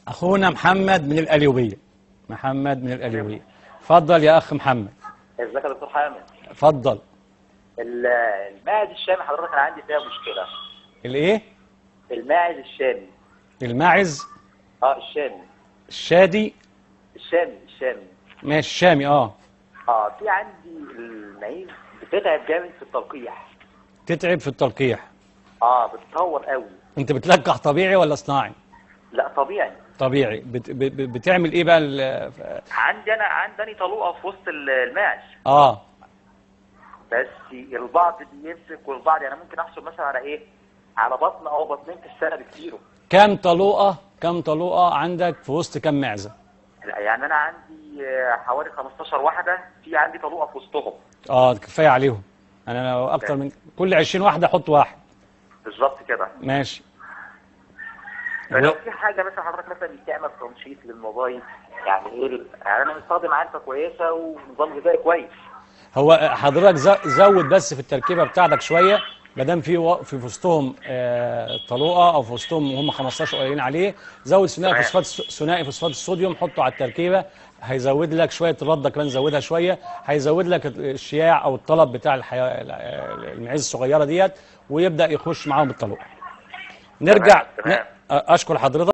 اخونا محمد من القليوبيه محمد من القليوبيه اتفضل يا اخ محمد ازيك يا دكتور حامد اتفضل ال- الماعز الشامي حضرتك انا عندي فيها مشكله الايه الماعز الشامي الماعز اه الشامي الشادي الشامي الشامي ماشي الشامي اه اه في عندي المعيز بتتعب جامد في التلقيح تتعب في التلقيح اه بتطور قوي انت بتلقح طبيعي ولا صناعي لا طبيعي طبيعي بت... ب... ب- بتعمل ايه بقى ال... عندي انا عندي طلوقه في وسط ال- الماعز اه بس البعض بيمسك والبعض يعني ممكن احصل مثلا على ايه على بطن او بطنين في السنه بكتيره كم طلوقه كم طلوقه عندك في وسط كم معزه لا، يعني انا عندي آه، حوالي 15 واحده في عندي طلوقه في وسطهم اه كفايه عليهم انا لو اكتر من كل 20 واحده احط واحد بالظبط كده ماشي فلو في حاجه مثلا حضرتك مثلا بتعمل تنشيط للموبايل يعني ايه ال- يعني انا مستخدم علبه كويسه ونظام غذائي كويس هو حضرتك ز- زود بس في التركيبه بتاعتك شويه ما دام في و- في وسطهم آه، طلوقه او في وسطهم هم 15 قليلين عليه زود ثنائي تمام. فوسفات الس- ثنائي فوسفات الصوديوم حطه على التركيبه هيزود لك شويه الرده كمان زودها شويه هيزود لك الشياع او الطلب بتاع الحياه المعيز الصغيره ديت ويبدا يخش معاهم الطلوق نرجع تمام. ن- اشكر حضرتك